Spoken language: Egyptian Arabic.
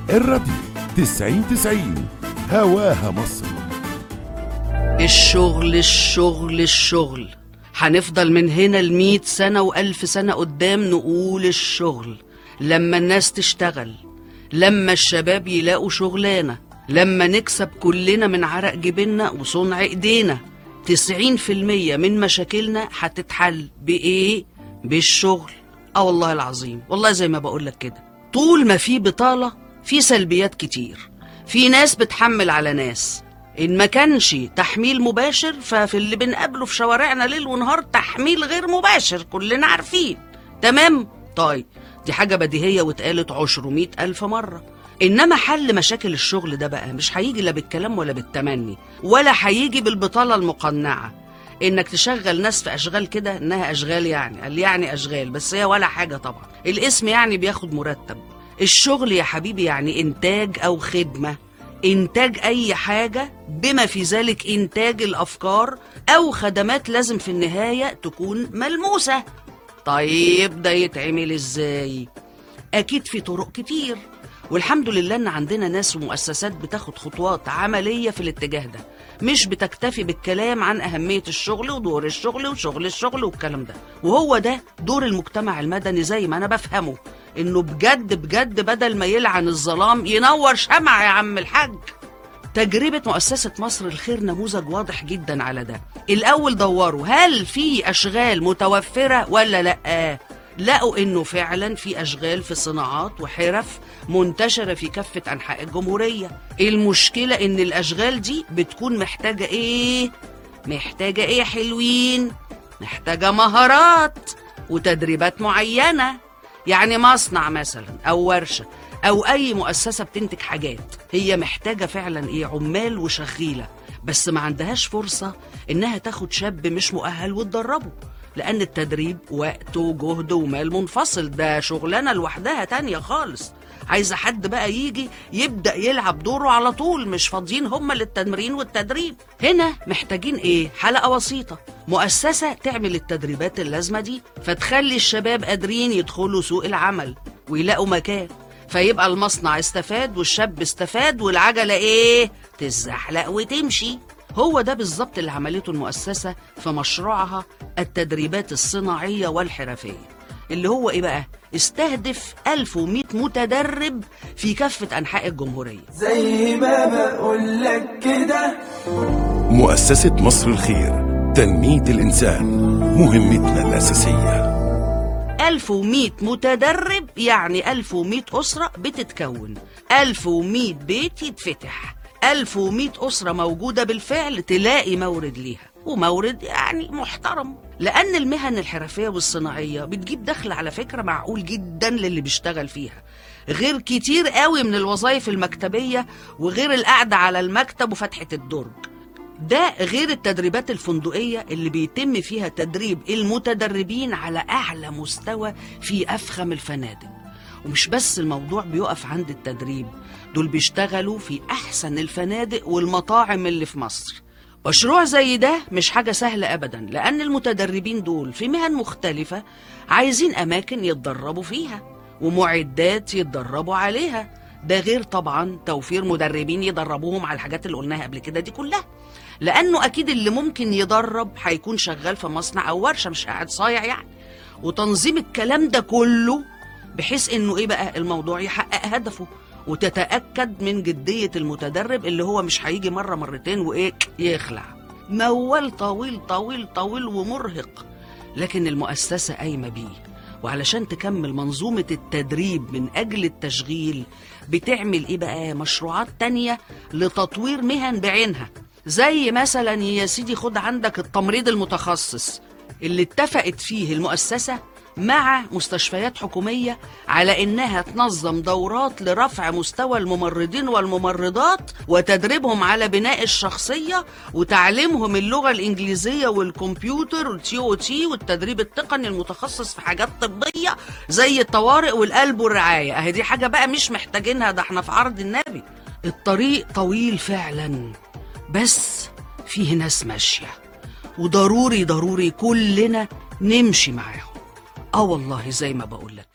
الراديو 90 90 هواها مصر الشغل الشغل الشغل هنفضل من هنا لمية سنة وألف سنة قدام نقول الشغل لما الناس تشتغل لما الشباب يلاقوا شغلانة لما نكسب كلنا من عرق جبيننا وصنع ايدينا تسعين في المية من مشاكلنا هتتحل بإيه؟ بالشغل اه والله العظيم والله زي ما بقولك كده طول ما في بطالة في سلبيات كتير في ناس بتحمل على ناس إن ما كانش تحميل مباشر ففي اللي بنقابله في شوارعنا ليل ونهار تحميل غير مباشر كلنا عارفين تمام؟ طيب دي حاجة بديهية واتقالت عشرمية ألف مرة إنما حل مشاكل الشغل ده بقى مش هيجي لا بالكلام ولا بالتمني ولا هيجي بالبطالة المقنعة إنك تشغل ناس في أشغال كده إنها أشغال يعني قال يعني أشغال بس هي ولا حاجة طبعا الاسم يعني بياخد مرتب الشغل يا حبيبي يعني إنتاج أو خدمة إنتاج أي حاجة بما في ذلك إنتاج الأفكار أو خدمات لازم في النهاية تكون ملموسة طيب ده يتعمل إزاي؟ أكيد في طرق كتير والحمد لله إن عندنا ناس ومؤسسات بتاخد خطوات عملية في الاتجاه ده مش بتكتفي بالكلام عن أهمية الشغل ودور الشغل وشغل الشغل والكلام ده وهو ده دور المجتمع المدني زي ما أنا بفهمه إنه بجد بجد بدل ما يلعن الظلام ينور شمع يا عم الحاج تجربة مؤسسة مصر الخير نموذج واضح جدا على ده الأول دوروا هل في أشغال متوفرة ولا لأ لقوا إنه فعلا في أشغال في صناعات وحرف منتشرة في كافة أنحاء الجمهورية المشكلة إن الأشغال دي بتكون محتاجة إيه؟ محتاجة إيه يا حلوين؟ محتاجة مهارات وتدريبات معينة يعني مصنع مثلا أو ورشة أو أي مؤسسة بتنتج حاجات هي محتاجة فعلا إيه عمال وشغيلة بس ما عندهاش فرصة إنها تاخد شاب مش مؤهل وتدربه لأن التدريب وقت وجهد ومال منفصل ده شغلانة لوحدها تانية خالص عايزة حد بقى يجي يبدأ يلعب دوره على طول مش فاضيين هما للتمرين والتدريب هنا محتاجين ايه حلقة وسيطة مؤسسة تعمل التدريبات اللازمة دي فتخلي الشباب قادرين يدخلوا سوق العمل ويلاقوا مكان فيبقى المصنع استفاد والشاب استفاد والعجلة ايه تزحلق وتمشي هو ده بالظبط اللي عملته المؤسسة في مشروعها التدريبات الصناعية والحرفية اللي هو ايه بقى استهدف 1100 متدرب في كافة أنحاء الجمهورية زي ما بقول لك كده مؤسسة مصر الخير تنمية الإنسان مهمتنا الأساسية 1100 متدرب يعني 1100 أسرة بتتكون 1100 بيت يتفتح 1100 أسرة موجودة بالفعل تلاقي مورد ليها ومورد يعني محترم لأن المهن الحرفية والصناعية بتجيب دخل على فكرة معقول جدا للي بيشتغل فيها غير كتير قوي من الوظائف المكتبية وغير القعدة على المكتب وفتحة الدرج ده غير التدريبات الفندقية اللي بيتم فيها تدريب المتدربين على أعلى مستوى في أفخم الفنادق ومش بس الموضوع بيقف عند التدريب دول بيشتغلوا في أحسن الفنادق والمطاعم اللي في مصر مشروع زي ده مش حاجة سهلة أبدا لأن المتدربين دول في مهن مختلفة عايزين أماكن يتدربوا فيها ومعدات يتدربوا عليها ده غير طبعا توفير مدربين يدربوهم على الحاجات اللي قلناها قبل كده دي كلها لأنه أكيد اللي ممكن يدرب هيكون شغال في مصنع أو ورشة مش قاعد صايع يعني وتنظيم الكلام ده كله بحيث انه ايه بقى الموضوع يحقق هدفه وتتأكد من جدية المتدرب اللي هو مش هيجي مرة مرتين وايه يخلع موال طويل طويل طويل ومرهق لكن المؤسسة قايمة بيه وعلشان تكمل منظومة التدريب من أجل التشغيل بتعمل إيه بقى مشروعات تانية لتطوير مهن بعينها زي مثلا يا سيدي خد عندك التمريض المتخصص اللي اتفقت فيه المؤسسة مع مستشفيات حكومية على إنها تنظم دورات لرفع مستوى الممرضين والممرضات وتدريبهم على بناء الشخصية وتعليمهم اللغة الإنجليزية والكمبيوتر والتي او تي والتدريب التقني المتخصص في حاجات طبية زي الطوارئ والقلب والرعاية أهي دي حاجة بقى مش محتاجينها ده احنا في عرض النبي الطريق طويل فعلا بس فيه ناس ماشية وضروري ضروري كلنا نمشي معاهم اه والله زي ما بقول لك